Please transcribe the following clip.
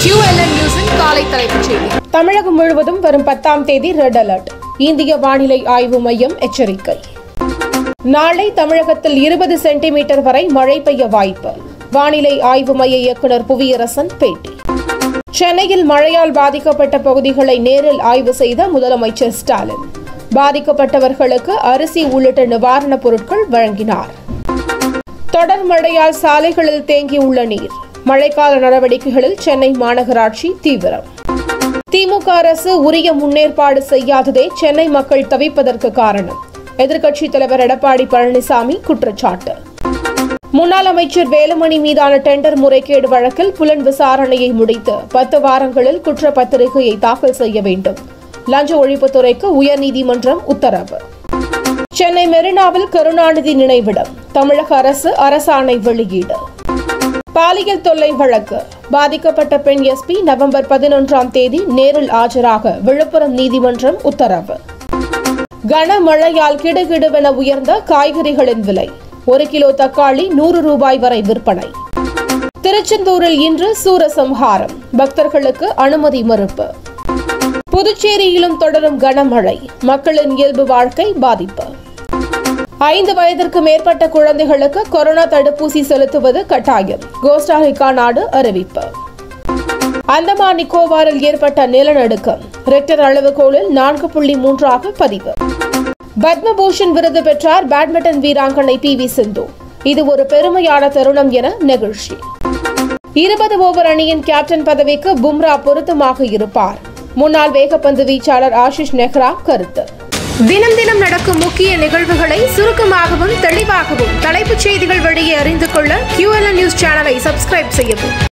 QLN நியூஸின் காலை தலைப்புச் செய்தி தமிழகம் முழுவதும் வரும் பத்தாம் தேதி ரெட் அலர்ட் இந்திய வானிலை ஆய்வு மையம் எச்சரிக்கை நாளை தமிழகத்தில் இருபது சென்டிமீட்டர் வரை மழை பெய்ய வாய்ப்பு வானிலை ஆய்வு மைய இயக்குநர் புவியரசன் பேட்டி சென்னையில் மழையால் பாதிக்கப்பட்ட பகுதிகளை நேரில் ஆய்வு செய்த முதலமைச்சர் ஸ்டாலின் பாதிக்கப்பட்டவர்களுக்கு அரிசி உள்ளிட்ட நிவாரணப் பொருட்கள் வழங்கினார் தொடர் மழையால் சாலைகளில் தேங்கியுள்ள நீர் மழைக்கால நடவடிக்கைகளில் சென்னை மாநகராட்சி தீவிரம் திமுக அரசு உரிய முன்னேற்பாடு செய்யாததே சென்னை மக்கள் தவிப்பதற்கு காரணம் எதிர்க்கட்சித் தலைவர் எடப்பாடி பழனிசாமி குற்றச்சாட்டு முன்னாள் அமைச்சர் வேலுமணி மீதான டெண்டர் முறைகேடு வழக்கில் புலன் விசாரணையை முடித்து பத்து வாரங்களில் குற்றப்பத்திரிகையை தாக்கல் செய்ய வேண்டும் லஞ்ச ஒழிப்புத்துறைக்கு உயர்நீதிமன்றம் உத்தரவு சென்னை மெரினாவில் கருணாநிதி நினைவிடம் தமிழக அரசு அரசாணை வெளியீடு பாலியல் தொல்லை வழக்கு பாதிக்கப்பட்ட பெண் எஸ்பி நவம்பர் பதினொன்றாம் தேதி நேரில் ஆஜராக விழுப்புரம் நீதிமன்றம் உத்தரவு கனமழையால் கிடுகிடுவென உயர்ந்த காய்கறிகளின் விலை ஒரு கிலோ தக்காளி நூறு ரூபாய் வரை விற்பனை திருச்செந்தூரில் இன்று சூரசம்ஹாரம் பக்தர்களுக்கு அனுமதி மறுப்பு புதுச்சேரியிலும் தொடரும் கனமழை மக்களின் இயல்பு வாழ்க்கை பாதிப்பு ஐந்து வயதிற்கு மேற்பட்ட குழந்தைகளுக்கு கொரோனா தடுப்பூசி செலுத்துவது கட்டாயம் கோஸ்டாரிகா நாடு அறிவிப்பு அந்தமான் நிக்கோபாரில் ஏற்பட்ட நிலநடுக்கம் ரெக்டர் அளவுகோலில் நான்கு புள்ளி மூன்றாக பதிவு பத்மபூஷன் விருது பெற்றார் பேட்மிண்டன் வீராங்கனை பி வி சிந்து இது ஒரு பெருமையான தருணம் என நெகிழ்ச்சி இருபது ஓவர் அணியின் கேப்டன் பதவிக்கு பும்ரா பொருத்தமாக இருப்பார் முன்னாள் வேகப்பந்து வீச்சாளர் ஆஷிஷ் நெஹ்ரா கருத்து தினம் தினம் நடக்கும் முக்கிய நிகழ்வுகளை சுருக்கமாகவும் தெளிவாகவும் தலைப்புச் செய்திகள் வழியே அறிந்து கொள்ள QLN நியூஸ் சேனலை சப்ஸ்கிரைப் செய்யவும்